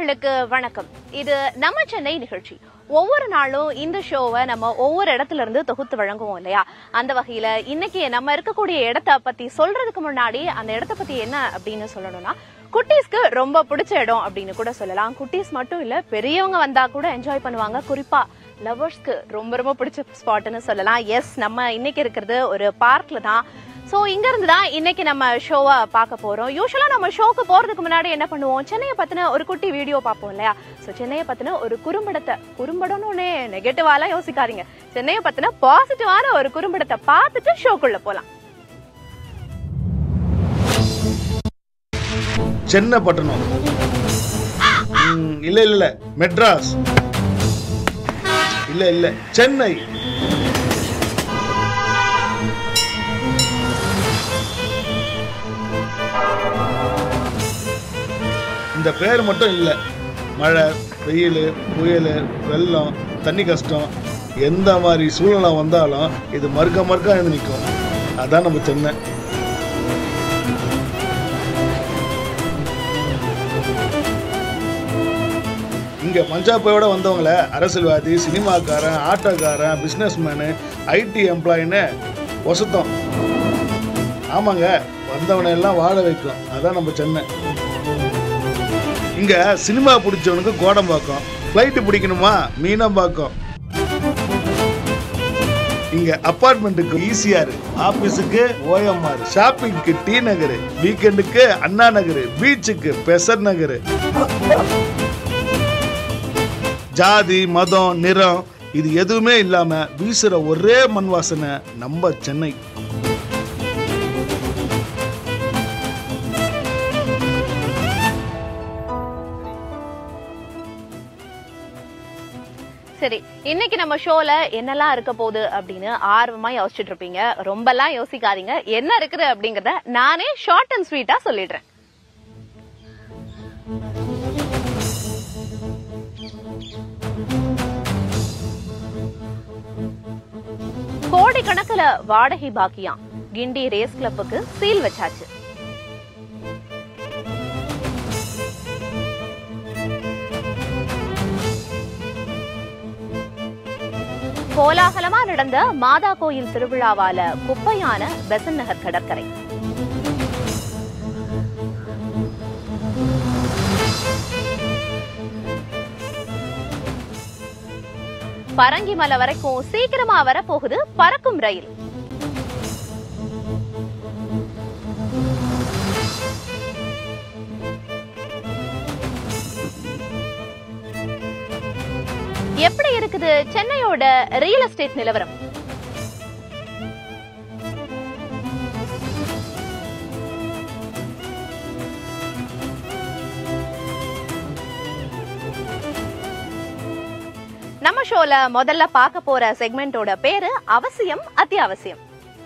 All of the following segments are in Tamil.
நேயர்களுக்கு வணக்கம் இது நம்ம சென்னை நிகழ்ச்சி ஒவ்வொரு நாளும் இந்த ஷோவை நம்ம ஒவ்வொரு இடத்துல இருந்து தொகுத்து வழங்குவோம் இல்லையா அந்த வகையில இன்னைக்கு நம்ம இருக்கக்கூடிய இடத்த பத்தி சொல்றதுக்கு முன்னாடி அந்த இடத்த பத்தி என்ன அப்படின்னு சொல்லணும்னா குட்டீஸ்க்கு ரொம்ப பிடிச்ச இடம் அப்படின்னு கூட சொல்லலாம் குட்டீஸ் மட்டும் இல்ல பெரியவங்க வந்தா கூட என்ஜாய் பண்ணுவாங்க குறிப்பா லவர்ஸ்க்கு ரொம்ப ரொம்ப பிடிச்ச ஸ்பாட்னு சொல்லலாம் எஸ் நம்ம இன்னைக்கு இருக்கிறது ஒரு பார்க்ல தான் ஸோ இங்க இருந்து தான் இன்னைக்கு நம்ம ஷோவை பார்க்க போறோம் யூஸ்வலா நம்ம ஷோக்கு போறதுக்கு முன்னாடி என்ன பண்ணுவோம் சென்னையை பத்தின ஒரு குட்டி வீடியோ பார்ப்போம் இல்லையா ஸோ சென்னையை பத்தின ஒரு குறும்படத்தை குறும்படம்னு நெகட்டிவாலாம் யோசிக்காதீங்க சென்னையை பத்தின பாசிட்டிவான ஒரு குறும்படத்தை பார்த்துட்டு ஷோக்குள்ள போலாம் சென்னப்பட்டணம் ம், இல்ல இல்ல இல்ல மெட்ராஸ் இல்ல இல்ல சென்னை இந்த பேர் மட்டும் இல்ல மழை வெயில் புயல் வெள்ளம் தண்ணி கஷ்டம் எந்த மாதிரி சூழ்நிலை வந்தாலும் இது மறுக்க மறுக்க எழுந்து நிற்கும் அதான் நம்ம சென்னை இங்க பஞ்சாபையோட வந்தவங்கள அரசியல்வாதி சினிமாக்காரன் ஆட்டோக்காரன் பிஸ்னஸ்மேனு ஐடி எம்ப்ளாயின்னு வசத்தம் ஆமாங்க வந்தவனை எல்லாம் வாழ வைக்கும் அதான் நம்ம சென்னை இங்க சினிமா பிடிச்சவனுக்கு கோடம்பாக்கம் ஃப்ளைட்டு பிடிக்கணுமா மீனம்பாக்கம் இங்க அப்பார்ட்மெண்ட்டுக்கு ஈசிஆர் ஆபீஸுக்கு ஓஎம்ஆர் ஷாப்பிங்க்கு டி நகர் வீக்கெண்டுக்கு அண்ணா நகர் பீச்சுக்கு பெசர் நகர் ஜாதி மதம் நிறம் இது எதுவுமே இல்லாம வீசுற ஒரே மண் வாசனை நம்ம சென்னை சரி இன்னைக்கு நம்ம ஷோல என்னெல்லாம் இருக்க போகுது அப்படின்னு ஆர்வமா யோசிச்சுட்டு இருப்பீங்க ரொம்பலாம் யோசிக்காதீங்க என்ன இருக்குது அப்படிங்கறத நானே ஷார்ட் அண்ட் ஸ்வீட்டா சொல்லிடுறேன் கோடிக்கணக்குல வாடகை பாக்கியாம் கிண்டி ரேஸ் கிளப்புக்கு சீல் வச்சாச்சு கோலாகலமா நடந்த மாதா கோயில் திருவிழாவால குப்பையான பெசன் நகர் கடற்கரை பரங்கிமலை வரைக்கும் சீக்கிரமா வரப்போகுது பறக்கும் ரயில் எப்படி இருக்குது சென்னையோட ரியல் எஸ்டேட் நிலவரம் நம்ம ஷோல முதல்ல பார்க்க போற செக்மெண்டோட பேரு அவசியம் அத்தியாவசியம்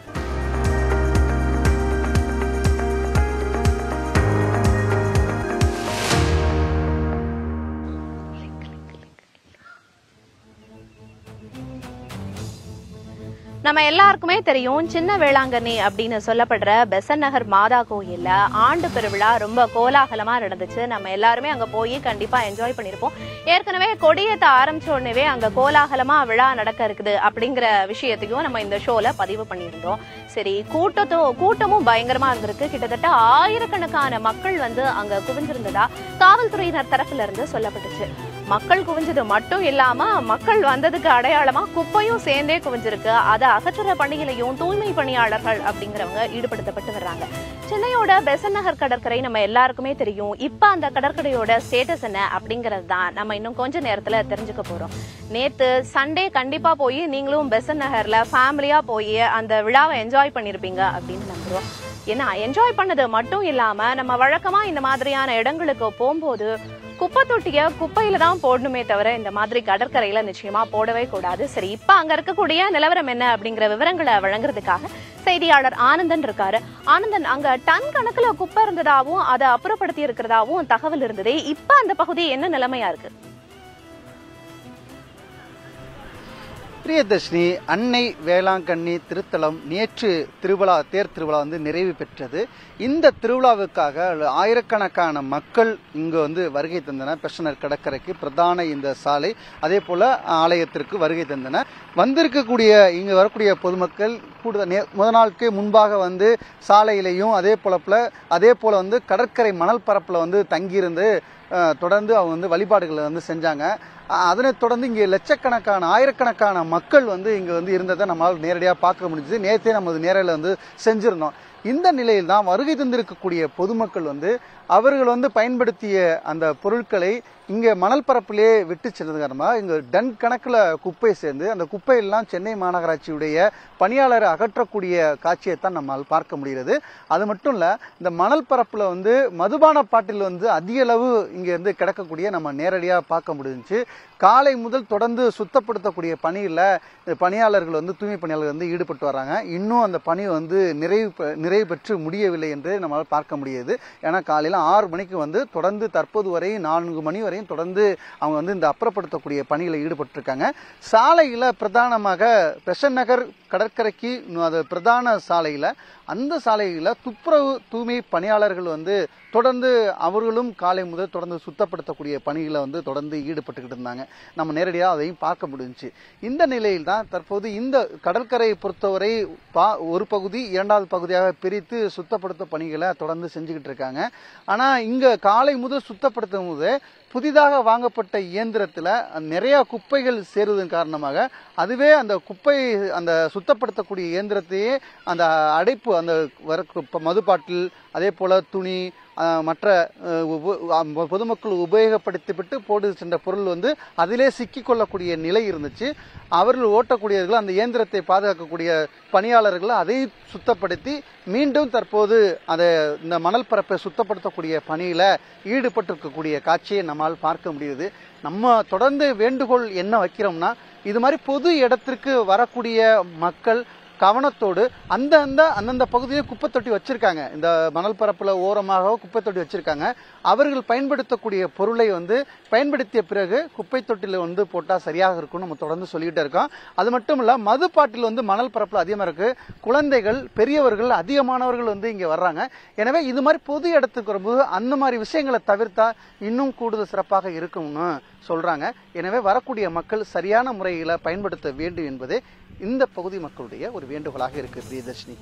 நம்ம எல்லாருக்குமே தெரியும் சின்ன வேளாங்கண்ணி அப்படின்னு சொல்லப்படுற பெசன் நகர் மாதா கோயில்ல ஆண்டு பெருவிழா ரொம்ப கோலாகலமா நடந்துச்சு நம்ம எல்லாருமே அங்க போய் கண்டிப்பா என்ஜாய் பண்ணிருப்போம் ஏற்கனவே கொடியேத்த ஆரம்பிச்ச உடனே அங்க கோலாகலமா விழா நடக்க இருக்குது அப்படிங்கிற விஷயத்தையும் நம்ம இந்த ஷோல பதிவு பண்ணியிருந்தோம் சரி கூட்டத்தும் கூட்டமும் பயங்கரமா இருந்திருக்கு கிட்டத்தட்ட ஆயிரக்கணக்கான மக்கள் வந்து அங்க குவிஞ்சிருந்ததா காவல்துறையினர் தரப்புல இருந்து சொல்லப்பட்டுச்சு மக்கள் குவிஞ்சது மட்டும் இல்லாம மக்கள் வந்ததுக்கு அடையாளமா குப்பையும் சேர்ந்தே குவிஞ்சிருக்கு அதை அகற்றுற பணியிலையும் தூய்மை பணியாளர்கள் அப்படிங்கிறவங்க ஈடுபடுத்தப்பட்டு வர்றாங்க சென்னையோட பெசன் நகர் கடற்கரை நம்ம எல்லாருக்குமே தெரியும் இப்ப அந்த கடற்கரையோட ஸ்டேட்டஸ் என்ன அப்படிங்கிறது தான் நம்ம இன்னும் கொஞ்ச நேரத்துல தெரிஞ்சுக்க போறோம் நேத்து சண்டே கண்டிப்பா போய் நீங்களும் பெசன் நகர்ல ஃபேமிலியா போய் அந்த விழாவை என்ஜாய் பண்ணிருப்பீங்க அப்படின்னு நம்புறோம் ஏன்னா என்ஜாய் பண்ணது மட்டும் இல்லாம நம்ம வழக்கமா இந்த மாதிரியான இடங்களுக்கு போகும்போது குப்பை தொட்டிய குப்பையில தான் போடணுமே தவிர இந்த மாதிரி கடற்கரையில நிச்சயமா போடவே கூடாது சரி இப்ப அங்க இருக்கக்கூடிய நிலவரம் என்ன அப்படிங்கிற விவரங்களை வழங்குறதுக்காக செய்தியாளர் ஆனந்தன் இருக்காரு ஆனந்தன் அங்க டன் கணக்குல குப்பை இருந்ததாவும் அதை அப்புறப்படுத்தி இருக்கிறதாவும் தகவல் இருந்ததே இப்ப அந்த பகுதி என்ன நிலைமையா இருக்கு பிரியதர்ஷினி அன்னை வேளாங்கண்ணி திருத்தலம் நேற்று திருவிழா தேர் திருவிழா வந்து நிறைவு பெற்றது இந்த திருவிழாவுக்காக ஆயிரக்கணக்கான மக்கள் இங்கு வந்து வருகை தந்தனர் பெஷனர் கடற்கரைக்கு பிரதான இந்த சாலை அதே போல ஆலயத்திற்கு வருகை தந்தனர் வந்திருக்கக்கூடிய இங்கு வரக்கூடிய பொதுமக்கள் கூடுதல் நே- முத நாளுக்கு முன்பாக வந்து சாலையிலையும் அதே போல அதே போல வந்து கடற்கரை மணல் பரப்புல வந்து தங்கியிருந்து அஹ், தொடர்ந்து அவங்க வந்து வழிபாடுகளை வந்து செஞ்சாங்க அஹ், அதனைத் தொடர்ந்து இங்கே லட்சக்கணக்கான ஆயிரக்கணக்கான மக்கள் வந்து இங்க வந்து இருந்ததை நம்மளால் நேரடியாக பார்க்க முடிஞ்சது நேற்றே நமது நேரில் வந்து செஞ்சிருந்தோம் இந்த நிலையில் தான் வருகை தந்திருக்கக்கூடிய பொதுமக்கள் வந்து அவர்கள் வந்து பயன்படுத்திய அந்த பொருட்களை இங்கே மணல் பரப்பிலே விட்டு சென்றது காரணமாக இங்கே டன் கணக்கில் குப்பை சேர்ந்து அந்த குப்பையெல்லாம் சென்னை மாநகராட்சியுடைய பணியாளரை அகற்றக்கூடிய காட்சியை தான் நம்மால் பார்க்க முடிகிறது அது மட்டும் இல்ல இந்த மணல் பரப்புல வந்து மதுபான பாட்டில் வந்து அதிக அளவு இங்க இருந்து கிடக்கக்கூடிய நம்ம நேரடியா பார்க்க முடிஞ்சுச்சு காலை முதல் தொடர்ந்து சுத்தப்படுத்தக்கூடிய பணியில இந்த பணியாளர்கள் வந்து தூய்மை பணியாளர்கள் வந்து ஈடுபட்டு வராங்க இன்னும் அந்த பணி வந்து நிறைவு பெ- நிறைவு பெற்று முடியவில்லை என்று நம்மளால் பார்க்க முடியுது ஏன்னா காலையில ஆறு மணிக்கு வந்து தொடர்ந்து தற்போது வரை நான்கு மணி வரையும் தொடர்ந்து அவங்க வந்து இந்த அப்புறப்படுத்தக்கூடிய பணியில் ஈடுபட்டு இருக்காங்க சாலையில பிரதானமாக பெசன் நகர் கடற்கரைக்கு இன்னும் அது பிரதான சாலையில அந்த சாலையில துப்புரவு தூய்மை பணியாளர்கள் வந்து தொடர்ந்து அவர்களும் காலை முதல் தொடர்ந்து சுத்தப்படுத்தக்கூடிய பணிகளை வந்து தொடர்ந்து ஈடுபட்டுக்கிட்டு இருந்தாங்க நம்ம நேரடியாக அதையும் பார்க்க முடிஞ்சுச்சு இந்த நிலையில் தான் தற்போது இந்த கடற்கரையை பொறுத்தவரை பா ஒரு பகுதி இரண்டாவது பகுதியாக பிரித்து சுத்தப்படுத்த பணிகளை தொடர்ந்து செஞ்சுக்கிட்டு இருக்காங்க ஆனா இங்க காலை முதல் சுத்தப்படுத்தும் போது புதிதாக வாங்கப்பட்ட இயந்திரத்துல நிறைய குப்பைகள் சேருவதன் காரணமாக அதுவே அந்த குப்பை அந்த சுத்தப்படுத்தக்கூடிய இயந்திரத்தையே அந்த அடைப்பு அந்த வர மது பாட்டில் அதே போல துணி அஹ், மற்ற அஹ், உப- அஹ், பொதுமக்கள் உபயோகப்படுத்திவிட்டு போட்டு சென்ற பொருள் வந்து அதிலே சிக்கிக்கொள்ளக்கூடிய நிலை இருந்துச்சு அவர்கள் ஓட்டக்கூடியவர்கள் அந்த இயந்திரத்தை பாதுகாக்கக்கூடிய பணியாளர்கள் அதை சுத்தப்படுத்தி மீண்டும் தற்போது அதை இந்த மணல் பரப்பை சுத்தப்படுத்தக்கூடிய பணியில ஈடுபட்டிருக்கக்கூடிய காட்சியை நம்மால் பார்க்க முடியுது நம்ம தொடர்ந்து வேண்டுகோள் என்ன வைக்கிறோம்னா இது மாதிரி பொது இடத்திற்கு வரக்கூடிய மக்கள் கவனத்தோடு அந்த அந்த அந்தந்த பகுதியில் குப்பை தொட்டி வச்சிருக்காங்க இந்த மணல் பரப்புல ஓரமாக குப்பை தொட்டி வச்சிருக்காங்க அவர்கள் பயன்படுத்தக்கூடிய பொருளை வந்து பயன்படுத்திய பிறகு குப்பை தொட்டில வந்து போட்டா சரியாக இருக்கும்னு நம்ம தொடர்ந்து சொல்லிக்கிட்டே இருக்கோம் அது மட்டும் இல்ல மது பாட்டில் வந்து மணல் பரப்புல அதிகமா இருக்கு குழந்தைகள் பெரியவர்கள் அதிகமானவர்கள் வந்து இங்க வர்றாங்க எனவே இது மாதிரி பொது இடத்துக்கு வரும்போது அந்த மாதிரி விஷயங்களை தவிர்த்தா இன்னும் கூடுதல் சிறப்பாக இருக்கும்னு சொல்றாங்க எனவே வரக்கூடிய மக்கள் சரியான முறையில பயன்படுத்த வேண்டும் என்பதே இந்த பகுதி மக்களுடைய ஒரு வேண்டுகோளாக இருக்கு பிரியதர்ஷினி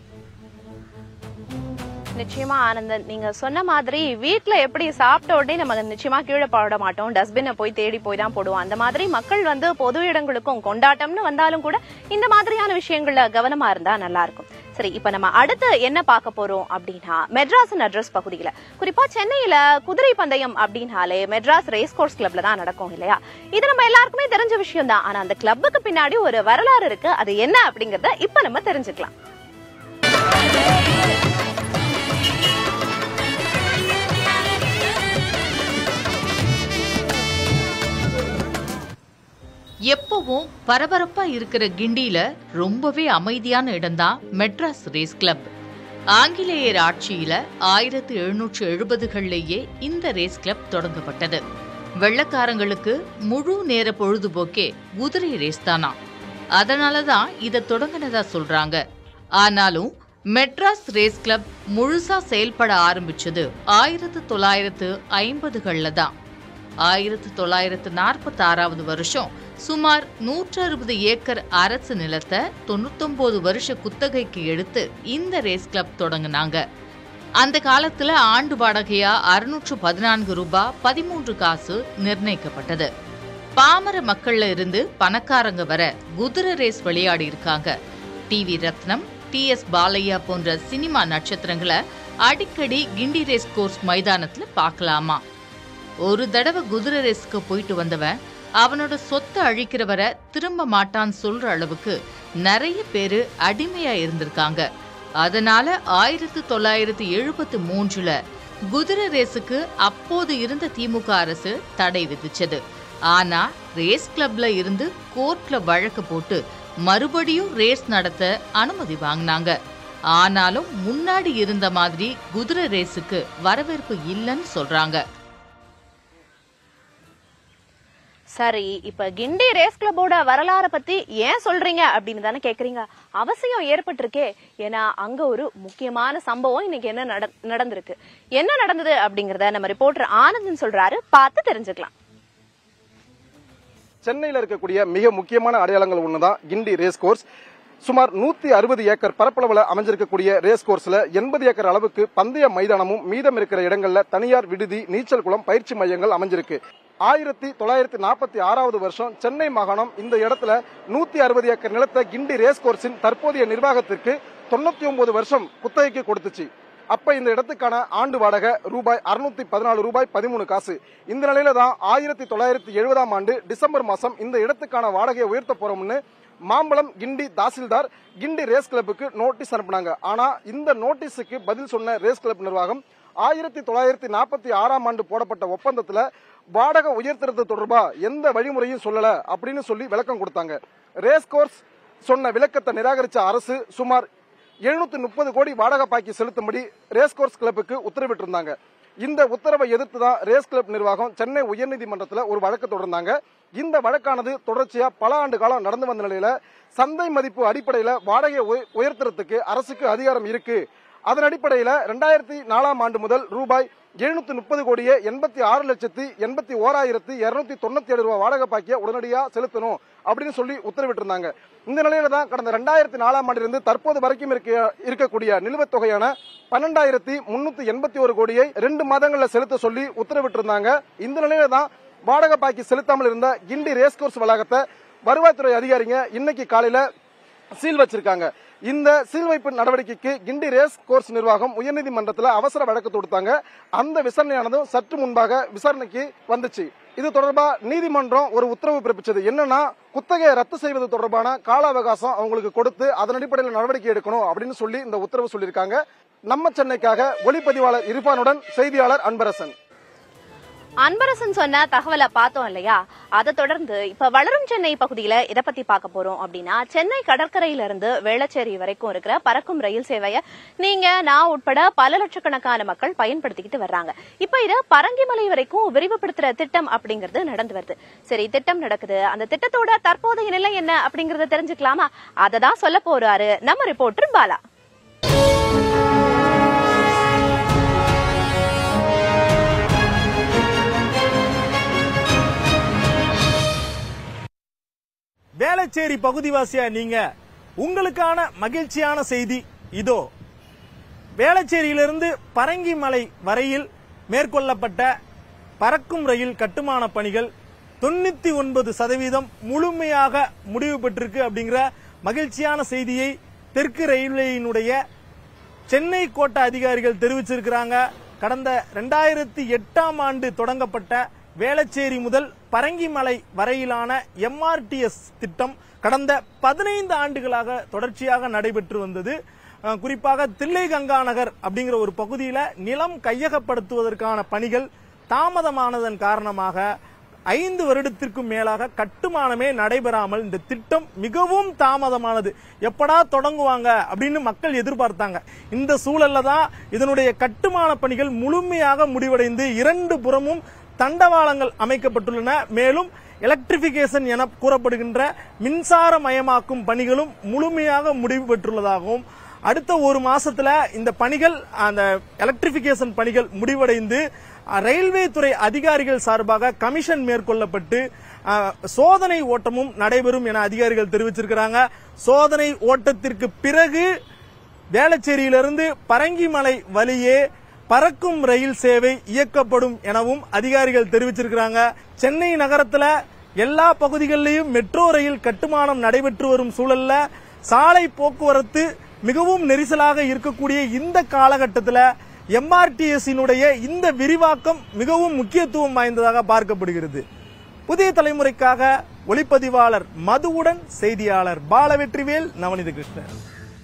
நிச்சயமா ஆனந்தன் நீங்க சொன்ன மாதிரி வீட்ல எப்படி சாப்பிட்ட உடனே நம்ம நிச்சயமா கீழே போட மாட்டோம் டஸ்ட்பினை போய் தேடி போய் தான் போடுவோம் அந்த மாதிரி மக்கள் வந்து பொது இடங்களுக்கும் கொண்டாட்டம்னு வந்தாலும் கூட இந்த மாதிரியான விஷயங்கள்ல கவனமா இருந்தா நல்லா இருக்கும் சரி இப்ப நம்ம அடுத்து என்ன பார்க்க போறோம் அப்படின்னா மெட்ராஸ் அட்ரஸ் பகுதியில குறிப்பா சென்னையில குதிரை பந்தயம் அப்படின்னாலே மெட்ராஸ் ரேஸ் கோர்ஸ் கிளப்ல தான் நடக்கும் இல்லையா இது நம்ம எல்லாருக்குமே தெரிஞ்ச விஷயம் தான் ஆனா அந்த கிளப்புக்கு பின்னாடி ஒரு வரலாறு இருக்கு அது என்ன அப்படிங்கறத இப்ப நம்ம தெரிஞ்சுக்கலாம் எப்பவும் பரபரப்பா இருக்கிற கிண்டியில ரொம்பவே அமைதியான இடம்தான் மெட்ராஸ் ரேஸ் கிளப் ஆங்கிலேயர் ஆட்சியில ஆயிரத்து எழுநூற்று எழுபதுகள்லேயே இந்த ரேஸ் கிளப் தொடங்கப்பட்டது வெள்ளக்காரங்களுக்கு முழு நேர பொழுதுபோக்கே குதிரை ரேஸ் தானா அதனாலதான் இத தொடங்கினதா சொல்றாங்க ஆனாலும் மெட்ராஸ் ரேஸ் கிளப் முழுசா செயல்பட ஆரம்பிச்சது ஆயிரத்து தொள்ளாயிரத்து ஐம்பதுகள்ல தான் ஆயிரத்து தொள்ளாயிரத்து நாற்பத்தி ஆறாவது வருஷம் சுமார் நூற்று அறுபது ஏக்கர் அரசு நிலத்தை தொண்ணூத்தொன்பது வருஷ குத்தகைக்கு எடுத்து இந்த ரேஸ் கிளப் தொடங்குனாங்க அந்த காலத்துல ஆண்டு வாடகையா அறுநூற்று பதினான்கு ரூபாய் பதிமூன்று காசு நிர்ணயிக்கப்பட்டது பாமர மக்கள்ல இருந்து பணக்காரங்க வர குதிரை ரேஸ் விளையாடி இருக்காங்க TV Ratnam T S Balaiah போன்ற சினிமா நட்சத்திரங்களை அடிக்கடி கிண்டி ரேஸ் கோர்ஸ் மைதானத்துல பார்க்கலாமா ஒரு தடவை குதிரை ரேஸ்க்கு போயிட்டு வந்தவன் அவனோட சொத்தை அழிக்கிறவரை திரும்ப மாட்டான்னு சொல்ற அளவுக்கு நிறைய பேரு அடிமையா இருந்திருக்காங்க அதனால ஆயிரத்து தொள்ளாயிரத்து எழுபத்து மூன்றுல குதிரை ரேஸுக்கு அப்போது இருந்த திமுக அரசு தடை விதிச்சது ஆனா ரேஸ் கிளப்ல இருந்து கோர்ட்ல வழக்கு போட்டு மறுபடியும் ரேஸ் நடத்த அனுமதி வாங்கினாங்க ஆனாலும் முன்னாடி இருந்த மாதிரி குதிரை ரேஸுக்கு வரவேற்பு இல்லைன்னு சொல்றாங்க சரி இப்ப கிண்டி ரேஸ் கிளப்போட வரலாற பத்தி ஏன் சொல்றீங்க அப்படின்னு தானே கேக்குறீங்க அவசியம் ஏற்பட்டிருக்கே ஏன்னா அங்க ஒரு முக்கியமான சம்பவம் இன்னைக்கு என்ன நட- நடந்திருக்கு என்ன நடந்தது அப்படிங்கறத நம்ம ரிப்போர்ட்டர் ஆனந்தன் சொல்றாரு பார்த்து தெரிஞ்சுக்கலாம் சென்னையில் இருக்கக்கூடிய மிக முக்கியமான அடையாளங்கள் ஒண்ணுதான் கிண்டி ரேஸ் கோர்ஸ் சுமார் நூத்தி அறுபது ஏக்கர் பரப்பளவுல அமைஞ்சிருக்கக்கூடிய ரேஸ் கோர்ஸ்ல எண்பது ஏக்கர் அளவுக்கு பந்தய மைதானமும் மீதம் இருக்கிற இடங்கள்ல தனியார் விடுதி நீச்சல் குளம் பயிற்சி மையங்கள் அமைஞ்சிருக்கு ஆயிரத்தி தொள்ளாயிரத்தி நாற்பத்தி ஆறாவது வருஷம் சென்னை மாகாணம் இந்த இடத்துல நூத்தி அறுபது ஏக்கர் நிலத்தை கிண்டி ரேஸ் கோர்ஸின் தற்போதைய நிர்வாகத்திற்கு தொண்ணூத்தி ஒன்பது வருஷம் குத்தகைக்கு கொடுத்துச்சு அப்ப இந்த இடத்துக்கான ஆண்டு வாடகை ரூபாய் அறுநூத்தி பதினாலு ரூபாய் பதிமூணு காசு இந்த நிலையில தான் ஆயிரத்தி தொள்ளாயிரத்தி எழுபதாம் ஆண்டு டிசம்பர் மாசம் இந்த இடத்துக்கான வாடகையை உயர்த்த போறோம்னு மாம்பழம் கிண்டி தாசில்தார் கிண்டி ரேஸ் கிளப்புக்கு நோட்டீஸ் அனுப்புனாங்க ஆனா இந்த நோட்டீஸுக்கு பதில் சொன்ன ரேஸ் கிளப் நிர்வாகம் ஆயிரத்தி தொள்ளாயிரத்தி நாற்பத்தி ஆறாம் ஆண்டு போடப்பட்ட ஒப்பந்தத்துல வாடகை உயர்த்துறது தொடர்பா எந்த வழிமுறையும் சொல்லல அப்படின்னு சொல்லி விளக்கம் கொடுத்தாங்க ரேஸ் கோர்ஸ் சொன்ன விளக்கத்தை நிராகரிச்ச அரசு சுமார் எழுநூத்தி முப்பது கோடி வாடகை பாக்கி செலுத்தும்படி ரேஸ் கோர்ஸ் கிளப்புக்கு உத்தரவிட்டிருந்தாங்க இந்த உத்தரவை எதிர்த்து தான் ரேஸ் கிளப் நிர்வாகம் சென்னை உயர்நீதிமன்றத்தில் ஒரு வழக்கு தொடர்ந்தாங்க இந்த வழக்கானது தொடர்ச்சியா பல ஆண்டு காலம் நடந்து வந்த நிலையில சந்தை மதிப்பு அடிப்படையில வாடகையை உய- உயர்த்துறதுக்கு அரசுக்கு அதிகாரம் இருக்கு அதன் அடிப்படையில ரெண்டாயிரத்தி நாலாம் ஆண்டு முதல் ரூபாய் எழுநூத்தி முப்பது கோடியே எண்பத்தி ஆறு லட்சத்தி எண்பத்தி ஓராயிரத்தி இருநூத்தி தொண்ணூத்தி ஏழு ரூபாய் வாடகை பாக்கிய உடனடியா செலுத்தணும் அப்படின்னு சொல்லி உத்தரவிட்டிருந்தாங்க இந்த நிலையில தான் கடந்த ரெண்டாயிரத்தி நாலாம் ஆண்டிலிருந்து தற்போது வரைக்கும் இருக்க இருக்கக்கூடிய நிலுவைத் தொகையான பன்னெண்டாயிரத்தி முன்னூத்தி எண்பத்தி ஒரு கோடியை ரெண்டு மாதங்கள்ல செலுத்த சொல்லி உத்தரவிட்டிருந்தாங்க இந்த நிலையில தான் வாடகை பாக்கி செலுத்தாமல் இருந்த கிண்டி ரேஸ் கோர்ஸ் வளாகத்தை வருவாய்த்துறை அதிகாரிங்க இன்னைக்கு காலையில சீல் வச்சிருக்காங்க இந்த சீல் வைப்பு நடவடிக்கைக்கு கிண்டி ரேஸ் கோர்ஸ் நிர்வாகம் உயர்நீதிமன்றத்தில் அவசர வழக்கு தொடுத்தாங்க அந்த விசாரணையானதும் சற்று முன்பாக விசாரணைக்கு வந்துச்சு இது தொடர்பா நீதிமன்றம் ஒரு உத்தரவு பிறப்பிச்சது என்னன்னா குத்தகையை ரத்து செய்வது தொடர்பான கால அவகாசம் அவங்களுக்கு கொடுத்து அதன் அடிப்படையில் நடவடிக்கை எடுக்கணும் அப்படின்னு சொல்லி இந்த உத்தரவு சொல்லியிருக்காங்க நம்ம சென்னைக்காக ஒளிப்பதிவாளர் இர்பானுடன் செய்தியாளர் அன்பரசன் அன்பரசன் சொன்ன தகவலை பார்த்தோம் இல்லையா அதை தொடர்ந்து இப்ப வளரும் சென்னை பகுதியில இத பத்தி பார்க்க போறோம் அப்படின்னா சென்னை கடற்கரையில இருந்து வேளச்சேரி வரைக்கும் இருக்கிற பறக்கும் ரயில் சேவையை நீங்க நான் உட்பட பல லட்சக்கணக்கான மக்கள் பயன்படுத்திக்கிட்டு வர்றாங்க இப்ப இது பரங்கிமலை வரைக்கும் விரிவுபடுத்துற திட்டம் அப்படிங்கிறது நடந்து வருது சரி திட்டம் நடக்குது அந்த திட்டத்தோட தற்போதைய நிலை என்ன அப்படிங்கறத தெரிஞ்சுக்கலாமா அதை தான் சொல்ல போறாரு நம்ம ரிப்போர்ட்டர் பாலா வேளச்சேரி பகுதிவாசியா நீங்க உங்களுக்கான மகிழ்ச்சியான செய்தி இதோ வேளச்சேரியிலிருந்து பரங்கிமலை வரையில் மேற்கொள்ளப்பட்ட பறக்கும் ரயில் கட்டுமான பணிகள் தொண்ணூத்தி ஒன்பது சதவீதம் முழுமையாக முடிவு பெற்றிருக்கு அப்படிங்கிற மகிழ்ச்சியான செய்தியை தெற்கு ரயில்வேயினுடைய சென்னை கோட்ட அதிகாரிகள் தெரிவிச்சிருக்கிறாங்க கடந்த ரெண்டாயிரத்தி எட்டாம் ஆண்டு தொடங்கப்பட்ட வேளச்சேரி முதல் பரங்கிமலை வரையிலான எம்ஆர்டிஎஸ் திட்டம் கடந்த பதினைந்து ஆண்டுகளாக தொடர்ச்சியாக நடைபெற்று வந்தது அஹ், குறிப்பாக தில்லை கங்கா நகர் அப்படிங்கிற ஒரு பகுதியில நிலம் கையகப்படுத்துவதற்கான பணிகள் தாமதமானதன் காரணமாக ஐந்து வருடத்திற்கும் மேலாக கட்டுமானமே நடைபெறாமல் இந்த திட்டம் மிகவும் தாமதமானது எப்படா தொடங்குவாங்க அப்படின்னு மக்கள் எதிர்பார்த்தாங்க இந்த சூழல்ல தான் இதனுடைய கட்டுமான பணிகள் முழுமையாக முடிவடைந்து இரண்டு புறமும் தண்டவாளங்கள் அமைக்கப்பட்டுள்ளன மேலும் எலக்ட்ரிபிகேஷன் என கூறப்படுகின்ற மின்சாரமயமாக்கும் பணிகளும் முழுமையாக முடிவு பெற்றுள்ளதாகவும் அடுத்த ஒரு மாசத்துல இந்த பணிகள் அந்த எலக்ட்ரிபிகேஷன் பணிகள் முடிவடைந்து அஹ், ரயில்வே துறை அதிகாரிகள் சார்பாக கமிஷன் மேற்கொள்ளப்பட்டு அஹ், சோதனை ஓட்டமும் நடைபெறும் என அதிகாரிகள் தெரிவிச்சிருக்கிறாங்க சோதனை ஓட்டத்திற்கு பிறகு வேளச்சேரியிலிருந்து பரங்கிமலை வழியே பறக்கும் ரயில் சேவை இயக்கப்படும் எனவும் அதிகாரிகள் தெரிவிச்சிருக்கிறாங்க சென்னை நகரத்துல எல்லா பகுதிகளிலும் மெட்ரோ ரயில் கட்டுமானம் நடைபெற்று வரும் சூழல்ல சாலை போக்குவரத்து மிகவும் நெரிசலாக இருக்கக்கூடிய இந்த காலகட்டத்தில் எம்ஆர்டிஎஸ்னுடைய இந்த விரிவாக்கம் மிகவும் முக்கியத்துவம் வாய்ந்ததாக பார்க்கப்படுகிறது புதிய தலைமுறைக்காக ஒளிப்பதிவாளர் மதுவுடன் செய்தியாளர் பாலவெற்றிவேல் நவனித கிருஷ்ணன்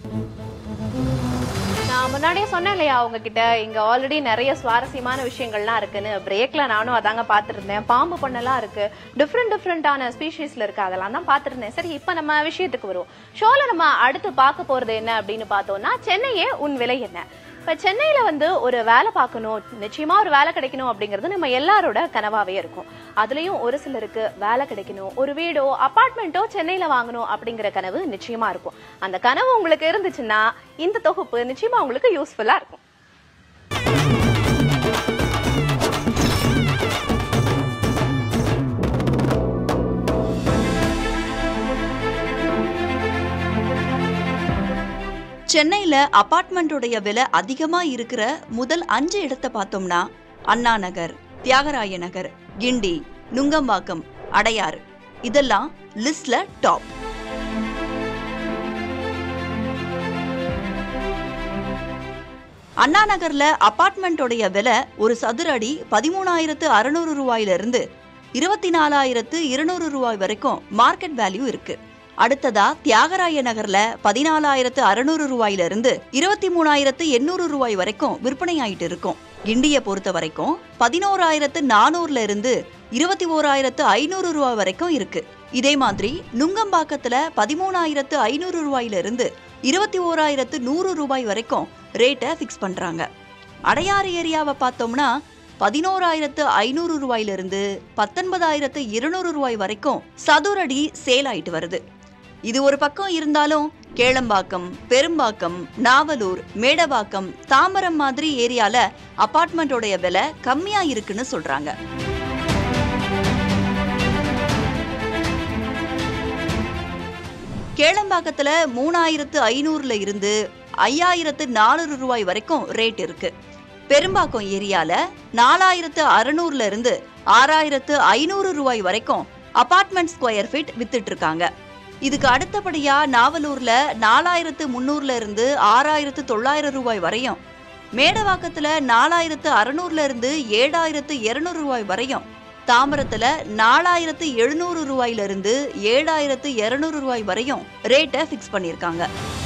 நான் முன்னாடியே சொன்னேன் இல்லையா உங்ககிட்ட இங்க ஆல்ரெடி நிறைய சுவாரஸ்யமான விஷயங்கள்லாம் இருக்குன்னு பிரேக்ல நானும் அதாங்க பாத்துருந்தேன் பாம்பு பண்ணலாம் இருக்கு டிஃப்ரெண்ட் டிஃப்ரெண்டான ஸ்பீஷீஸ்ல இருக்கு அதெல்லாம் தான் பாத்துருந்தேன் சரி இப்ப நம்ம விஷயத்துக்கு வருவோம் ஷோல நம்ம அடுத்து பார்க்க போறது என்ன அப்படின்னு பார்த்தோம்னா சென்னையே உன் விலை என்ன இப்ப சென்னையில வந்து ஒரு வேலை பார்க்கணும் நிச்சயமா ஒரு வேலை கிடைக்கணும் அப்படிங்கிறது நம்ம எல்லாரோட கனவாவே இருக்கும் அதுலயும் ஒரு சிலருக்கு வேலை கிடைக்கணும் ஒரு வீடோ அபார்ட்மெண்ட்டோ சென்னையில வாங்கணும் அப்படிங்கிற கனவு நிச்சயமா இருக்கும் அந்த கனவு உங்களுக்கு இருந்துச்சுன்னா இந்த தொகுப்பு நிச்சயமா உங்களுக்கு யூஸ்ஃபுல்லா இருக்கும் சென்னையில அபார்ட்மெண்ட்டோடைய விலை அதிகமா இருக்கிற முதல் அஞ்சு இடத்தை பார்த்தோம்னா அண்ணா நகர் தியாகராய நகர் கிண்டி நுங்கம்பாக்கம் அடையாறு இதெல்லாம் லிஸ்ட்ல டாப் அண்ணா நகர்ல அபார்ட்மெண்ட்டோடைய விலை ஒரு சதுர அடி பதிமூணாயிரத்து அறுநூறு ரூபாயில இருந்து இருபத்தி நாலாயிரத்து இருநூறு ரூபாய் வரைக்கும் மார்க்கெட் வேல்யூ இருக்கு அடுத்ததா தியாகராய நகர்ல பதினாலாயிரத்து அறுநூறு ரூபாயில இருந்து இருபத்தி மூணாயிரத்து எண்ணூறு ரூபாய் வரைக்கும் விற்பனை ஆயிட்டு இருக்கும் கிண்டிய பொறுத்த வரைக்கும் பதினோராயிரத்து நானூறுல இருந்து இருபத்தி ஓராயிரத்து ஐநூறு ரூபாய் வரைக்கும் இருக்கு இதே மாதிரி நுங்கம்பாக்கத்துல பதிமூணாயிரத்து ஐநூறு ரூபாயில இருந்து இருபத்தி ஓராயிரத்து நூறு ரூபாய் வரைக்கும் ரேட்டை ஃபிக்ஸ் பண்றாங்க அடையாறு ஏரியாவை பார்த்தோம்னா பதினோராயிரத்து ஐநூறு ரூபாயில இருந்து பத்தொன்பதாயிரத்து இருநூறு ரூபாய் வரைக்கும் சதுரடி சேல் ஆயிட்டு வருது இது ஒரு பக்கம் இருந்தாலும் கேளம்பாக்கம் பெரும்பாக்கம் நாவலூர் மேடவாக்கம் தாம்பரம் மாதிரி ஏரியால அபார்ட்மெண்ட்டோடைய விலை கம்மியா இருக்குன்னு சொல்றாங்க கேளம்பாக்கத்துல மூணாயிரத்து ஐநூறுல இருந்து ஐயாயிரத்து நானூறு ரூபாய் வரைக்கும் ரேட் இருக்கு பெரும்பாக்கம் ஏரியால நாலாயிரத்து அறுநூறுல இருந்து ஆறாயிரத்து ஐநூறு ரூபாய் வரைக்கும் அபார்ட்மெண்ட் ஸ்கொயர் ஃபீட் வித்துட்டு இருக்காங்க இதுக்கு அடுத்தபடியா நாவலூர்ல நாலாயிரத்து முந்நூறுல இருந்து ஆறாயிரத்து தொள்ளாயிரம் ரூபாய் வரையும் மேடவாக்கத்துல நாலாயிரத்து அறுநூறுல இருந்து ஏழாயிரத்து இருநூறு ரூபாய் வரையும் தாம்பரத்துல நாலாயிரத்து எழுநூறு ரூபாயில இருந்து ஏழாயிரத்து இருநூறு ரூபாய் வரையும் ரேட்டை ஃபிக்ஸ் பண்ணியிருக்காங்க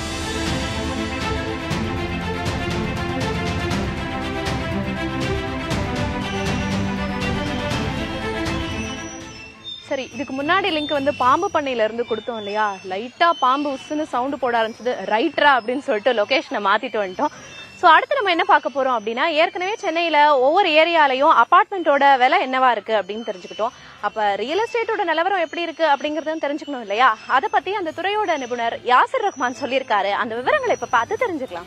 சரி இதுக்கு முன்னாடி லிங்க் வந்து பாம்பு பண்ணையில இருந்து கொடுத்தோம் இல்லையா லைட்டா பாம்பு உஸ்ஸுன்னு சவுண்டு போட ஆரம்பிச்சது ரைட்ரா அப்படின்னு சொல்லிட்டு லொகேஷனை மாத்திட்டு வந்துட்டோம் ஸோ அடுத்து நம்ம என்ன பார்க்க போறோம் அப்படின்னா ஏற்கனவே சென்னையில ஒவ்வொரு ஏரியாலையும் அபார்ட்மெண்ட்டோட விலை என்னவா இருக்கு அப்படின்னு தெரிஞ்சுக்கிட்டோம் அப்ப ரியல் எஸ்டேட்டோட நிலவரம் எப்படி இருக்கு அப்படிங்கறதும் தெரிஞ்சுக்கணும் இல்லையா அதை பத்தி அந்த துறையோட நிபுணர் யாசிர் ரஹ்மான் சொல்லியிருக்காரு அந்த விவரங்களை இப்ப பார்த்து தெரிஞ்சுக்கலாம்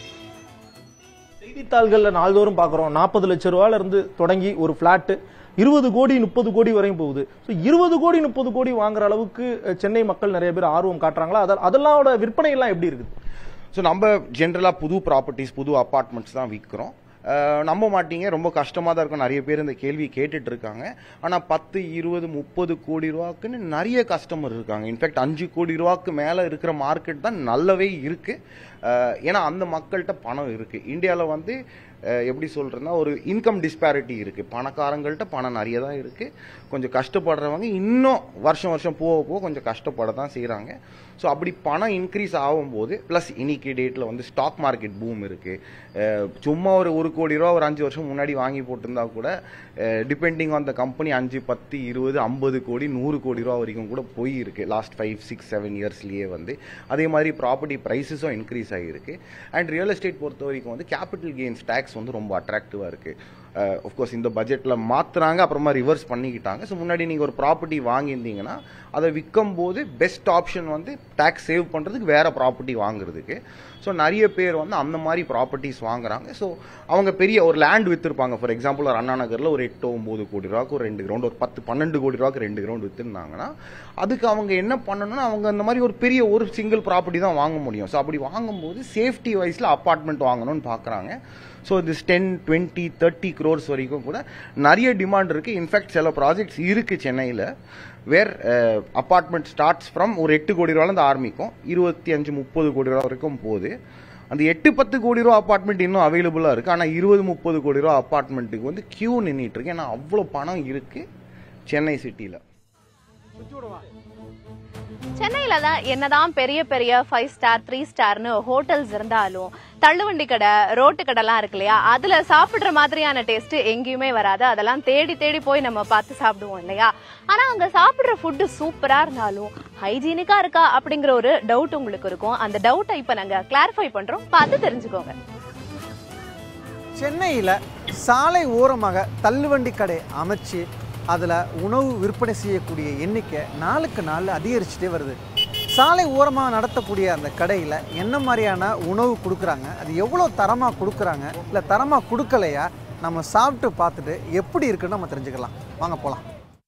செய்தித்தாள்கள்ல நாள்தோறும் பார்க்குறோம் நாற்பது லட்சம் ரூபாயில இருந்து தொடங்கி ஒரு ஃபிளாட்டு இருபது கோடி முப்பது கோடி வரையும் போகுது ஸோ இருபது கோடி முப்பது கோடி வாங்குற அளவுக்கு அஹ், சென்னை மக்கள் நிறைய பேர் ஆர்வம் காட்டுறாங்களா அத- அதெல்லாமோட விற்பனை எல்லாம் எப்படி இருக்குது ஸோ நம்ம ஜென்ரலாக புது ப்ராப்பர்ட்டிஸ் புது அப்பார்ட்மெண்ட்ஸ் தான் விற்கிறோம் அஹ் நம்ப மாட்டீங்க ரொம்ப கஷ்டமாக தான் இருக்கும் நிறைய பேர் இந்த கேள்வி கேட்டுட்டு இருக்காங்க ஆனால் பத்து இருபது முப்பது கோடி ரூபாக்குன்னு நிறைய கஸ்டமர் இருக்காங்க இன்ஃபேக்ட் அஞ்சு கோடி ரூபாக்கு மேலே இருக்கிற மார்க்கெட் தான் நல்லாவே இருக்கு அஹ் ஏன்னா அந்த மக்கள்கிட்ட பணம் இருக்கு இந்தியாவில் வந்து அஹ் எப்படி சொல்றேன்னா ஒரு இன்கம் டிஸ்பாரிட்டி இருக்கு பணக்காரங்கள்ட்ட பணம் நிறைய தான் இருக்கு கொஞ்சம் கஷ்டப்படுறவங்க இன்னும் வருஷம் வருஷம் போக போக கொஞ்சம் கஷ்டப்பட தான் செய்கிறாங்க ஸோ அப்படி பணம் இன்க்ரீஸ் ஆகும்போது ப்ளஸ் இன்னைக்கு டேட்டில் வந்து ஸ்டாக் மார்க்கெட் பூம் இருக்கு அஹ் சும்மா ஒரு ஒரு கோடி ரூபா ஒரு அஞ்சு வருஷம் முன்னாடி வாங்கி போட்டிருந்தா கூட டிபெண்டிங் ஆன் த கம்பெனி அஞ்சு பத்து இருபது ஐம்பது கோடி நூறு கோடி ரூபா வரைக்கும் கூட போய் இருக்கு லாஸ்ட் ஃபைவ் சிக்ஸ் செவன் இயர்ஸ்லயே வந்து அதே மாதிரி ப்ராப்பர்ட்டி ப்ரைஸஸும் இன்க்ரீஸ் ஆகியிருக்கு அண்ட் ரியல் எஸ்டேட் பொறுத்த வரைக்கும் வந்து கேபிட்டல் கெயின்ஸ் டேக்ஸ் வந்து ரொம்ப அட்ராக்டிவாக இருக்கு ஆஃப்கோர்ஸ் இந்த பட்ஜெட்டில் மாத்துறாங்க அப்புறமா ரிவர்ஸ் பண்ணிக்கிட்டாங்க ஸோ முன்னாடி நீங்கள் ஒரு ப்ராப்பர்ட்டி வாங்கியிருந்தீங்கன்னா அதை விற்கும் போது பெஸ்ட் ஆப்ஷன் வந்து டேக்ஸ் சேவ் பண்ணுறதுக்கு வேற ப்ராப்பர்ட்டி வாங்குறதுக்கு ஸோ நிறைய பேர் வந்து அந்த மாதிரி ப்ராப்பர்ட்டிஸ் வாங்குறாங்க ஸோ அவங்க பெரிய ஒரு லேண்ட் விற்றுருப்பாங்க ஃபார் எக்ஸாம்பிள் ஒரு அண்ணா நகரில் ஒரு எட்டு ஒம்பது கோடி ரூபாய்க்கு ஒரு ரெண்டு கிரவுண்ட் ஒரு பத்து பன்னெண்டு கோடி ரூபாய்க்கு ரெண்டு கிரவுண்ட் விற்றுருந்தாங்கன்னா அதுக்கு அவங்க என்ன பண்ணணும்னா அவங்க அந்த மாதிரி ஒரு பெரிய ஒரு சிங்கிள் ப்ராப்பர்ட்டி தான் வாங்க முடியும் ஸோ அப்படி வாங்கும்போது சேஃப்டி வைஸில் அப்பார்ட்மெண்ட் வாங்கணும்னு பார்க்குறாங்க so this ten twenty thirty crores வரைக்கும் கூட நிறைய டிமாண்ட் இருக்குது இன்ஃபேக்ட் சில ப்ராஜெக்ட்ஸ் இருக்குது சென்னையில் வேர் அப்பார்ட்மெண்ட் ஸ்டார்ட்ஸ் ஃப்ரம் ஒரு எட்டு கோடி ரூபாலேருந்து ஆரம்பிக்கும் இருபத்தி அஞ்சு முப்பது கோடி ரூபா வரைக்கும் போகுது அந்த எட்டு பத்து கோடி ரூபா அப்பார்ட்மெண்ட் இன்னும் அவைலபிளாக இருக்குது ஆனால் இருபது முப்பது கோடி ரூபா அப்பார்ட்மெண்ட்டுக்கு வந்து கியூ நின்றுட்டு இருக்கு ஏன்னா அவ்வளோ பணம் இருக்குது சென்னை சிட்டியில் சென்னையில தான் என்னதான் பெரிய பெரிய ஃபைவ் ஸ்டார் த்ரீ ஸ்டார்னு ஹோட்டல்ஸ் இருந்தாலும் தள்ளுவண்டி கடை ரோட்டு கடைலாம் இருக்கு இல்லையா அதுல சாப்பிடுற மாதிரியான டேஸ்ட் எங்கேயுமே வராது அதெல்லாம் தேடி தேடி போய் நம்ம பார்த்து சாப்பிடுவோம் இல்லையா ஆனா அங்க சாப்பிடுற ஃபுட்டு சூப்பரா இருந்தாலும் ஹைஜீனிக்கா இருக்கா அப்படிங்கிற ஒரு டவுட் உங்களுக்கு இருக்கும் அந்த டவுட்டை இப்ப நாங்க கிளாரிஃபை பண்றோம் பார்த்து தெரிஞ்சுக்கோங்க சென்னையில் சாலை ஓரமாக தள்ளுவண்டி கடை அமைச்சு அதில் உணவு விற்பனை செய்யக்கூடிய எண்ணிக்கை நாளுக்கு நாள் அதிகரிச்சுட்டே வருது சாலை ஓரமாக நடத்தக்கூடிய அந்த கடையில் என்ன மாதிரியான உணவு கொடுக்குறாங்க அது எவ்வளோ தரமாக கொடுக்குறாங்க இல்லை தரமாக கொடுக்கலையா நம்ம சாப்பிட்டு பார்த்துட்டு எப்படி இருக்குன்னு நம்ம தெரிஞ்சுக்கலாம் வாங்க போகலாம்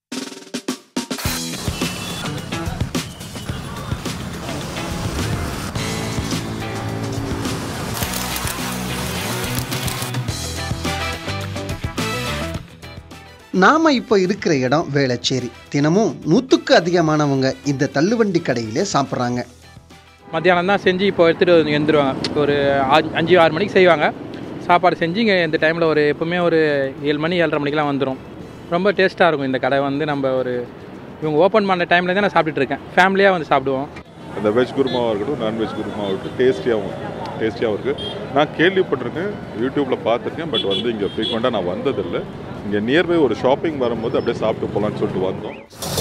நாம இப்போ இருக்கிற இடம் வேளச்சேரி தினமும் நூற்றுக்கு அதிகமானவங்க இந்த தள்ளுவண்டி கடையிலே சாப்பிட்றாங்க மத்தியானம் தான் செஞ்சு இப்போ எடுத்துகிட்டு வந்து எழுந்துருவாங்க ஒரு ஆ- அஞ்சு ஆறு மணிக்கு செய்வாங்க சாப்பாடு செஞ்சு இங்கே இந்த டைமில் ஒரு எப்பவுமே ஒரு ஏழு மணி ஏழரை மணிக்கெலாம் வந்துடும் ரொம்ப டேஸ்ட்டாக இருக்கும் இந்த கடை வந்து நம்ம ஒரு இவங்க ஓப்பன் பண்ண டைமில் தான் நான் சாப்பிட்டுட்டு இருக்கேன் ஃபேமிலியாக வந்து சாப்பிடுவோம் அந்த வெஜ் குருமாவாக இருக்கட்டும் நான்வெஜ் குருமாவாக இருக்கட்டும் டேஸ்டியாகவும் டேஸ்டியாகவும் இருக்குது நான் கேள்விப்பட்டிருக்கேன் யூடியூப்பில் பார்த்துருக்கேன் பட் வந்து இங்கே ஃப்ரீக்வெண்ட்டாக நான் வந்ததில்லை இங்கே நியர்பை ஒரு ஷாப்பிங் வரும்போது அப்படியே சாப்பிட்டு போகலான்னு சொல்லிட்டு வந்தோம்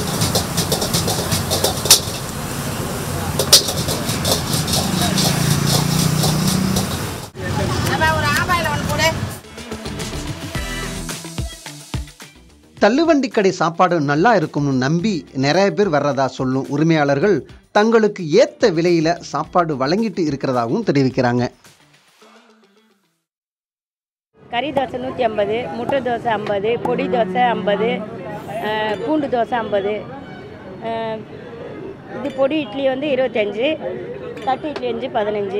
தள்ளுவண்டி கடை சாப்பாடு நல்லா இருக்கும்னு நம்பி நிறைய பேர் வர்றதா சொல்லும் உரிமையாளர்கள் தங்களுக்கு ஏத்த விலையில சாப்பாடு வழங்கிட்டு இருக்கிறதாகவும் தெரிவிக்கிறாங்க கறி தோசை நூற்றி ஐம்பது முட்டை தோசை ஐம்பது பொடி தோசை ஐம்பது பூண்டு தோசை ஐம்பது இது பொடி இட்லி வந்து இருபத்தஞ்சி தட்டு இட்லி அஞ்சு பதினஞ்சு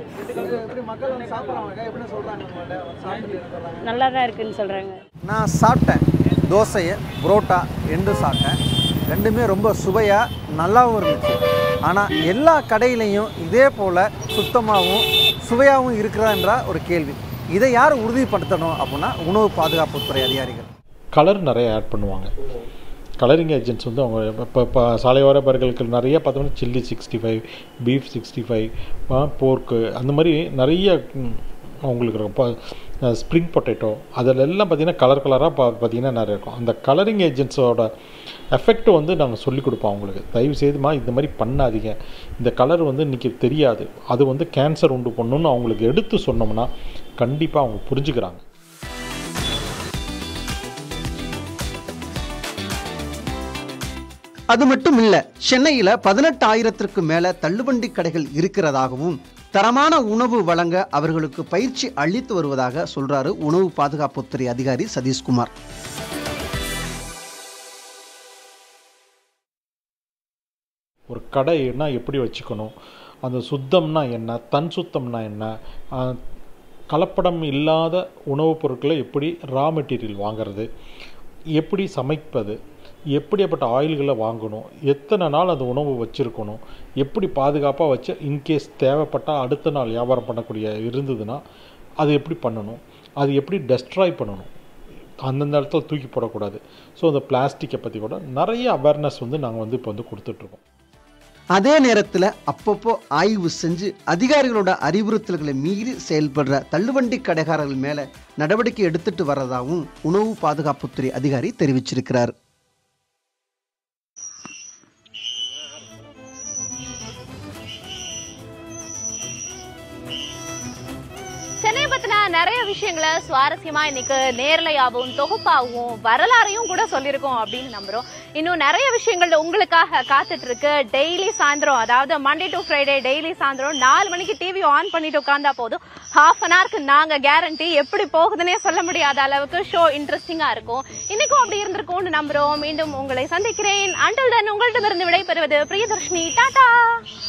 நல்லா தான் இருக்குன்னு சொல்கிறாங்க நான் சாப்பிட்டேன் தோசையை புரோட்டா ரெண்டும் சாப்பிட்டேன் ரெண்டுமே ரொம்ப சுவையாக நல்லாவும் இருந்துச்சு ஆனால் எல்லா கடையிலையும் இதே போல் சுத்தமாகவும் சுவையாகவும் இருக்கிறான்ற ஒரு கேள்வி இதை யார் உறுதிப்படுத்தணும் அப்படின்னா உணவு பாதுகாப்புத்துறை அதிகாரிகள் கலர் நிறைய ஆட் பண்ணுவாங்க கலரிங் ஏஜென்ட்ஸ் வந்து அவங்க இப்போ இப்போ சாலையோர பர்களுக்கு நிறைய பார்த்தோம்னா chilli sixty five beef sixty five போர்க்கு அந்த மாதிரி நிறைய ம், அவங்களுக்கு இருக்கும் இப்போ ஸ்ப்ரிங் பொட்டேட்டோ அதில் எல்லாம் பார்த்தீங்கன்னா கலர் கலராக பா பார்த்தீங்கன்னா நிறைய இருக்கும் அந்த கலரிங் ஏஜென்ட்ஸோட எஃபெக்ட் வந்து நாங்கள் சொல்லிக் கொடுப்போம் அவங்களுக்கு தயவு செய்துமா இந்த மாதிரி பண்ணாதீங்க இந்த கலர் வந்து இன்றைக்கி தெரியாது அது வந்து கேன்சர் உண்டு பண்ணணும்னு அவங்களுக்கு எடுத்து சொன்னோம்னா கண்டிப்பாக அவங்க புரிஞ்சுக்கிறாங்க அது மட்டும் இல்ல சென்னையில பதினெட்டாயிரத்திற்கு மேல தள்ளுவண்டி கடைகள் இருக்கிறதாகவும் தரமான உணவு வழங்க அவர்களுக்கு பயிற்சி அளித்து வருவதாக சொல்றாரு உணவு பாதுகாப்புத்துறை அதிகாரி சதீஷ்குமார் ஒரு கடைன்னா எப்படி வச்சுக்கணும் அந்த சுத்தம்னா என்ன தன் சுத்தம்னா என்ன ஆஹ், கலப்படம் இல்லாத உணவுப் பொருட்களை எப்படி ரா மெட்டீரியல் வாங்குறது எப்படி சமைப்பது எப்படியாப்பட்ட ஆயில்களை வாங்கணும் எத்தனை நாள் அந்த உணவு வச்சுருக்கணும் எப்படி பாதுகாப்பாக வச்சு இன்கேஸ் தேவைப்பட்டால் அடுத்த நாள் வியாபாரம் பண்ணக்கூடிய இருந்ததுன்னா அது எப்படி பண்ணணும் அது எப்படி டெஸ்ட்ராய் பண்ணணும் அந்தந்த இடத்துல தூக்கி போடக்கூடாது ஸோ அந்த பிளாஸ்டிக்கை பற்றி கூட நிறைய அவேர்னஸ் வந்து நாங்கள் வந்து இப்போ வந்து கொடுத்துட்ருக்கோம் அதே நேரத்தில் அப்பப்போ ஆய்வு செஞ்சு அதிகாரிகளோட அறிவுறுத்தல்களை மீறி செயல்படுற தள்ளுவண்டி கடைக்காரர்கள் மேலே நடவடிக்கை எடுத்துட்டு வர்றதாகவும் உணவு பாதுகாப்புத்துறை அதிகாரி தெரிவிச்சிருக்கிறார் சென்னை பத்தின நிறைய விஷயங்களை சுவாரஸ்யமா இன்னைக்கு நேர்லையாவும் தொகுப்பாகவும் வரலாறையும் கூட சொல்லியிருக்கோம் அப்படின்னு நம்புறோம் இன்னும் நிறைய விஷயங்கள் உங்களுக்காக காத்துட்டு இருக்கு டெய்லி சாயந்தரம் அதாவது மண்டே டு ஃப்ரைடே டெய்லி சாயந்தரம் நாலு மணிக்கு டிவி ஆன் பண்ணிட்டு உட்கார்ந்தா போதும் ஹாஃப் அன் ஹவருக்கு நாங்க கேரண்டி எப்படி போகுதுன்னே சொல்ல முடியாத அளவுக்கு ஷோ இன்ட்ரெஸ்டிங்கா இருக்கும் இன்னைக்கும் அப்படி இருந்திருக்கும்னு நம்புறோம் மீண்டும் உங்களை சந்திக்கிறேன் அண்டல் தன் உங்கள்கிட்ட இருந்து விடைபெறுவது பிரியதர்ஷினி டாடா